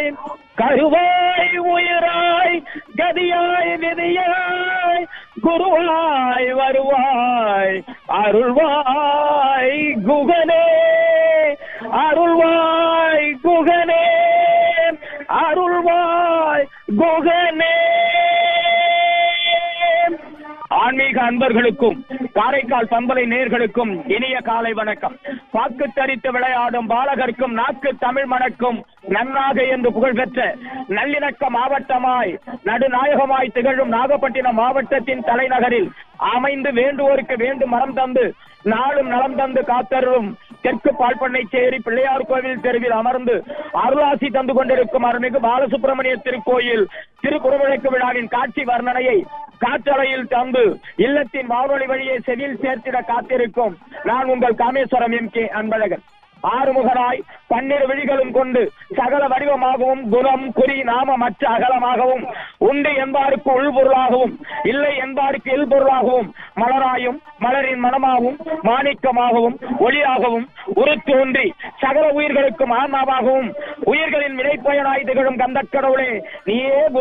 கருவாய் உயிராய் கதியாய் விதியாய் குருவாய் வருவாய் அருள்வாய் குகனே அருள்வாய் குகனே அருள்வாய் குகனே ஆன்மீக அன்பர்களுக்கும் காரைக்கால் பண்பலை நேர்களுக்கும் இனிய காலை வணக்கம் பாக்கு தரித்து விளையாடும் பாலகர்க்கும் நாக்கு தமிழ் மணக்கும் நன்னாக என்று புகழ்பெற்ற நல்லிணக்க மாவட்டமாய் நடுநாயகமாய் திகழும் நாகப்பட்டினம் மாவட்டத்தின் தலைநகரில் அமைந்து வேண்டுவோருக்கு வேண்டும் மரம் தந்து நாளும் நலம் தந்து காத்தருளும் தெற்கு பால்பண்ணை சேரி பிள்ளையார் கோவில் தெருவில் அமர்ந்து அருளாசி தந்து கொண்டிருக்கும் அருள்மிகு பாலசுப்பிரமணிய திருக்கோயில் திருக்குறவிளக்கு விழாவின் காட்சி வர்ணனையை காற்றலையில் தந்து இல்லத்தின் வானொலி வழியே செவில் சேர்த்திட காத்திருக்கும் நான் உங்கள் காமேஸ்வரம் எம் கே அன்பழகன் ஆறுமுகனாய் பன்னிரு விழிகளும் கொண்டு சகல வடிவமாகவும் குணம் குறி நாம மற்ற அகலமாகவும் உண்டு என்பாருக்கு உள்பொருளாகவும் இல்லை என்பாருக்கு இல்பொருளாகவும் மலராயும் மலரின் மனமாகவும் மாணிக்கமாகவும் ஒளியாகவும் உருத்தோன்றி சகல உயிர்களுக்கும் ஆன்மாவாகவும் உயிர்களின் வினைப்பயனாய் திகழும் கந்தக்கடவுளே நீயே